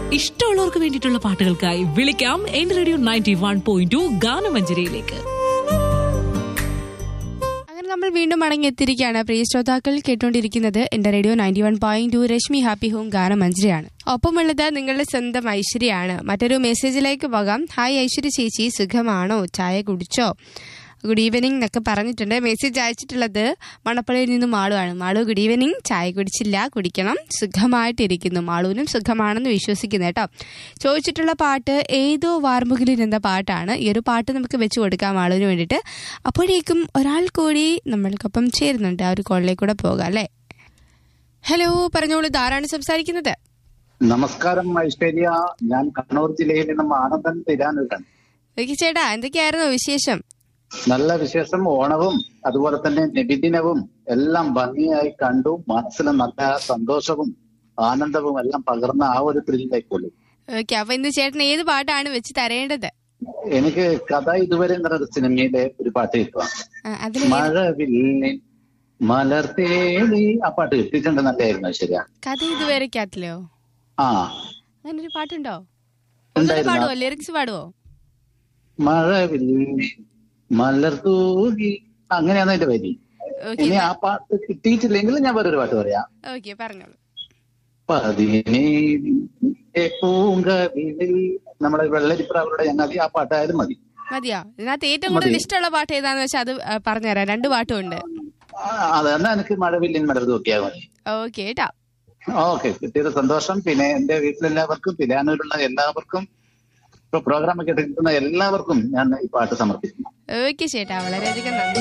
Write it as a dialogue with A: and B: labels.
A: ഇഷ്ടമുള്ളവർക്ക് വേണ്ടിയിട്ടുള്ള പാട്ടുകൾക്കായി വിളിക്കാം എൻ radio ninety one point two ഗാനമഞ്ജരിയിലേക്ക്
B: അങ്ങനെ നമ്മൾ വീണ്ടും മടങ്ങിയെത്തിയിരിക്കുകയാണ് പ്രിയ ശ്രോതാക്കൾ കേട്ടുകൊണ്ടിരിക്കുന്നത് എന്റെ radio ninety one point two Rashmi happy home ഗാനമഞ്ജരിയാണ് ഒപ്പമുള്ളത് നിങ്ങളുടെ സ്വന്തം ഐശ്വര്യയാണ് മറ്റൊരു മെസ്സേജിലേക്ക് പോകാം ഹായ് ഐശ്വര്യ ചേച്ചി സുഖമാണോ ചായ കുടിച്ചോ ഗുഡ് ഈവനിങ് എന്നൊക്കെ പറഞ്ഞിട്ടുണ്ട് മെസ്സേജ് അയച്ചിട്ടുള്ളത് മണപ്പള്ളിയിൽ നിന്നും മാളുവാണ് മാളു ഗുഡ് ഈവനിങ് ചായ കുടിച്ചില്ല കുടിക്കണം സുഖമായിട്ടിരിക്കുന്നു മാളുവിനും സുഖമാണെന്ന് വിശ്വസിക്കുന്നു കേട്ടോ ചോദിച്ചിട്ടുള്ള പാട്ട് ഏതോ വാർമുകിലിൽ എന്ന പാട്ടാണ് ഈ ഒരു പാട്ട് നമുക്ക് വെച്ച് കൊടുക്കാം മാളുവിന് വേണ്ടിയിട്ട് അപ്പോഴേക്കും ഒരാൾ കൂടി നമ്മൾക്കൊപ്പം ചേരുന്നുണ്ട് ആ ഒരു കോളിലേക്ക് കൂടെ പോകാം അല്ലേ ഹലോ പറഞ്ഞോളൂ ഇതാരാണ് സംസാരിക്കുന്നത്
C: നമസ്കാരം ഐശ്വര്യ ഞാൻ കണ്ണൂർ ജില്ലയിൽ നിന്നും ആനന്ദൻ തിരാനൂരാണ്
B: ഓക്കെ ചേട്ടാ എന്തൊക്കെയായിരുന്നു വിശേഷം
C: നല്ല വിശേഷം ഓണവും അതുപോലെ തന്നെ നബിദിനവും എല്ലാം ഭംഗിയായി കണ്ടു മനസ്സിൽ നല്ല സന്തോഷവും ആനന്ദവും എല്ലാം പകർന്ന ആ ഒരു ത്രില്ലിലേക്കുള്ളൂ
B: ഓക്കെ അപ്പൊ ഇന്ന് ചേട്ടൻ ഏത് പാട്ടാണ് വെച്ച് തരേണ്ടത്
C: എനിക്ക് കഥ ഇതുവരെ എന്നൊരു സിനിമയിലെ ഒരു പാട്ട് കിട്ടുക
B: ആ, അതിൽ
C: മഴവില്ലിൻ മലർ തേടി ആ പാട്ട് കിട്ടിയിട്ടുണ്ട് നല്ലായിരുന്നു ഐശ്വര്യ
B: കഥ ഇതുവരെക്കത്തിലോ
C: ആ
B: അങ്ങനെ ഒരു പാട്ടുണ്ടോ ഒന്നുകൂടെ
C: ഉണ്ടായിരുന്നു
B: പാടുവോ ലിറിക്സ് പാടുവോ
C: മഴവില്ലിൻ മലർ തൂകി അങ്ങനെയാണ് അതിന്റെ വരി
B: ഓക്കെ
C: ഇനി ആ പാട്ട് കിട്ടിയിട്ടില്ലെങ്കിൽ ഞാൻ വേറൊരു പാട്ട് പറയാം
B: ഓക്കെ പറഞ്ഞോളൂ
C: പതിനേഴിന്റെ പൂങ്കവിളിൽ നമ്മുടെ വെള്ളരിപ്രാവരുടെ ഞങ്ങൾക്ക് ആ പാട്ടായാലും മതി
B: മതിയോ ഇതിനകത്ത് ഏറ്റവും കൂടുതൽ
C: മതി.
B: ഇഷ്ടമുള്ള പാട്ട് ഏതാന്ന് വെച്ചാൽ അത് ആ, പറഞ്ഞുതരാം രണ്ട് പാട്ടും ഉണ്ട്
C: ആ, അത് എന്നാ എനിക്ക് മഴവില്ലിൻ മലർ തൂക്കിയാൽ മതി
B: ഓക്കെ കേട്ടോ
C: ഓക്കെ കിട്ടിയത് സന്തോഷം പിന്നെ എന്റെ വീട്ടിലെല്ലാവർക്കും തിരാനൂരുള്ള എല്ലാവർക്കും ഇപ്പൊ പ്രോഗ്രാം ഒക്കെ എടുക്കുന്ന എല്ലാവർക്കും ഞാൻ ഈ പാട്ട് സമർപ്പിക്കുന്നു
B: ഓക്കെ ചേട്ടാ വളരെയധികം നന്ദി